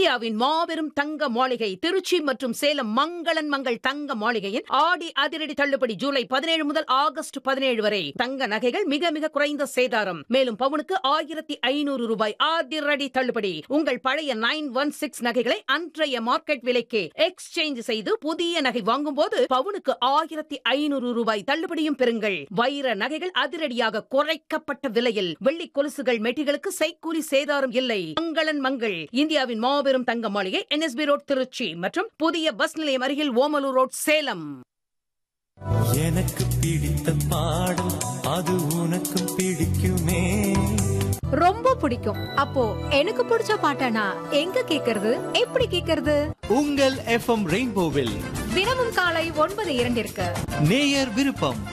இந்தியாவின் மாபெரும் தங்க மாளிகை திருச்சி மற்றும் சேலம் மங்களன் மங்கள் தங்க மாளிகையின் ஆடி அதிரடி தள்ளுபடி ஜூலை பதினேழு முதல் ஆகஸ்ட் பதினேழு வரை தங்க நகைகள் மிக மிக குறைந்த சேதாரம் மேலும் பவுனுக்கு ஆயிரத்தி ஐநூறு ரூபாய் அதிரடி தள்ளுபடி உங்கள் பழைய நைன் ஒன் சிக்ஸ் நகைகளை அன்றைய மார்க்கெட் விலைக்கு எக்ஸ்சேஞ்ச் செய்து புதிய நகை வாங்கும் போது பவுனுக்கு ஆயிரத்தி ஐநூறு ரூபாய் தள்ளுபடியும் பெறுங்கள் வைர நகைகள் அதிரடியாக குறைக்கப்பட்ட விலையில் வெள்ளி கொலுசுகள் மெட்டிகளுக்கு செய்கூலி சேதாரம் இல்லை மங்களன் மங்கள் இந்தியாவின் மாபெரும் தங்க மாளிகை என்எஸ்பி ரோட் திருச்சி மற்றும் புதிய பஸ் நிலையம் அருகில் ஓமலூர் ரோட் சேலம் எனக்கு பிடித்த பாடல் அது உனக்கும் பிடிக்குமே ரொம்ப பிடிக்கும் அப்போ எனக்கு பிடிச்ச பாட்டனா எங்க கேக்குறது எப்படி கேக்குறது உங்கள் எஃப்எம் ரெயின்போவில் தினமும் காலை ஒன்பது இரண்டிற்கு நேயர் விருப்பம்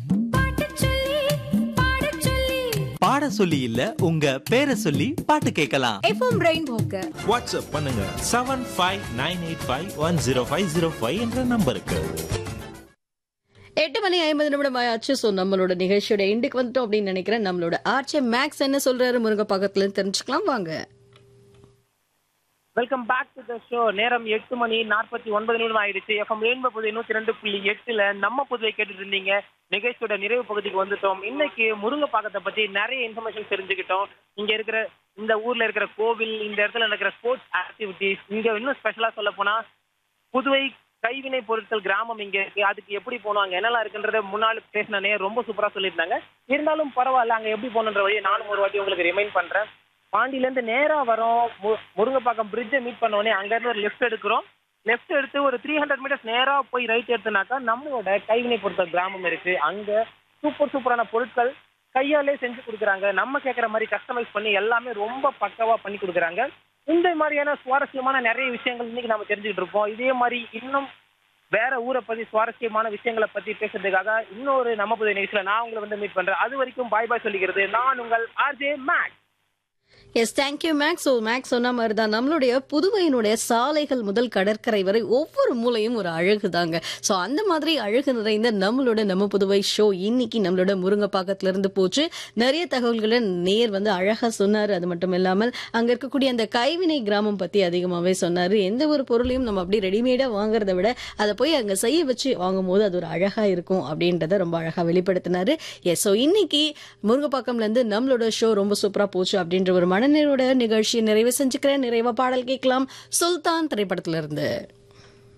பாட சொல்லி இல்ல உங்க பேரை சொல்லி பாட்டு கேட்கலாம் எஃப்எம் ரெயின்போக்கு வாட்ஸ்அப் பண்ணுங்க seven five nine eight five one zero five zero five என்ற நம்பருக்கு எட்டு மணி ஐம்பது நிமிடம் ஆச்சு ஸோ நம்மளோட நிகழ்ச்சியோட எண்டுக்கு வந்துட்டோம் அப்படின்னு நினைக்கிறேன் நம்மளோட ஆர்ச்சே மேக்ஸ் என்ன சொல்றாரு முருங்க பக்கத்துல இருந்து தெரிஞ்சுக்கலாம் வாங்க welcome back to the show நேரம் எட்டு மணி நாற்பத்தி ஒன்பது நிமிடம் ஆயிடுச்சு எஃப்எம் ரெயின்போ புதுவை நூத்தி ரெண்டு புள்ளி எட்டுல நம்ம புதுவை கேட்டுட்டு இருந்தீங்க நிகழ்ச்சியோட நிறைவு பகுதிக்கு வந்துட்டோம் இன்னைக்கு முருங்கைப்பாக்கத்தை பத்தி நிறைய இன்ஃபர்மேஷன் தெரிஞ்சுக்கிட்டோம் இங்க இருக்கிற இந்த ஊர்ல இருக்கிற கோவில் இந்த இடத்துல நடக்கிற ஸ்போர்ட்ஸ் ஆக்டிவிட்டிஸ் இங்க இன்னும் ஸ்பெஷலா சொல்ல போனா புதுவை கைவினை பொருட்கள் கிராமம் இங்க இருக்கு அதுக்கு எப்படி போகணும் அங்க என்னெல்லாம் இருக்குன்றத முன்னாள் பேசினே ரொம்ப சூப்பரா சொல்லியிருந்தாங்க இருந்தாலும் பரவாயில்ல அங்க எப்படி போகணுன்ற வழியை நானும் ஒரு வாட்டி உங்களுக்கு ரிமைண்ட் பண்றேன் பாண்டியில இருந்து நேரா வரோம் மு- முருங்கைப்பாக்கம் பிரிட்ஜை மீட் பண்ண உடனே அங்க இருந்து ஒரு லெஃப்ட் எடுக்கிறோம் லெஃப்ட் எடுத்து ஒரு த்ரீ ஹண்ட்ரட் மீட்டர்ஸ் நேரா போய் ரைட் எடுத்தனாக்கா நம்மளோட கைவினை பொருட்கள் கிராமம் இருக்கு அங்க சூப்பர் சூப்பரான பொருட்கள் கையாலே செஞ்சு கொடுக்குறாங்க நம்ம கேட்குற மாதிரி கஸ்டமைஸ் பண்ணி எல்லாமே ரொம்ப பக்காவா பண்ணி கொடுக்குறாங்க இந்த மாதிரியான சுவாரஸ்யமான நிறைய விஷயங்கள் இன்னைக்கு நம்ம தெரிஞ்சுக்கிட்டு இருப்போம் இதே மாதிரி இன்னும் வேற ஊரை பத்தி சுவாரஸ்யமான விஷயங்களை பத்தி பேசுறதுக்காக இன்னொரு நம்ம புதிய நிகழ்ச்சியில நான் உங்களை வந்து மீட் பண்றேன் அது வரைக்கும் பாய் பாய் சொல்லிக்கிறது நான் உங்கள் RJ Max yes thank you Max so Max சொன்ன மாதிரி தான் நம்மளுடைய புதுவையினுடைய சாலைகள் முதல் கடற்கரை வரை ஒவ்வொரு மூலையும் ஒரு அழகு தாங்க ஸோ அந்த மாதிரி அழகு நிறைந்த நம்மளோட நம்ம புதுவை ஷோ இன்னைக்கு நம்மளோட முருங்கைப்பாக்கத்துல இருந்து போச்சு நிறைய தகவல்களை நேர் வந்து அழகா சொன்னாரு அது மட்டும் இல்லாமல் அங்க இருக்கக்கூடிய அந்த கைவினை கிராமம் பத்தி அதிகமாவே சொன்னாரு எந்த ஒரு பொருளையும் நம்ம அப்படியே ரெடிமேடா வாங்குறதை விட அதை போய் அங்க செய்ய வச்சு வாங்கும் போது அது ஒரு அழகா இருக்கும் அப்படின்றத ரொம்ப அழகா வெளிப்படுத்தினாரு எஸ் ஸோ இன்னைக்கு முருங்கைப்பாக்கம்ல இருந்து நம்மளோட ஷோ ரொம்ப சூப்பரா போச்சு அப்படின்ற ஒரு மனநிறைவோட நிகழ்ச்சியை நிறைவு செஞ்சுக்கிறேன் நிறைவா பாடல் கேட்கலாம் சுல்தான் திரைப்படத்துல இருந்து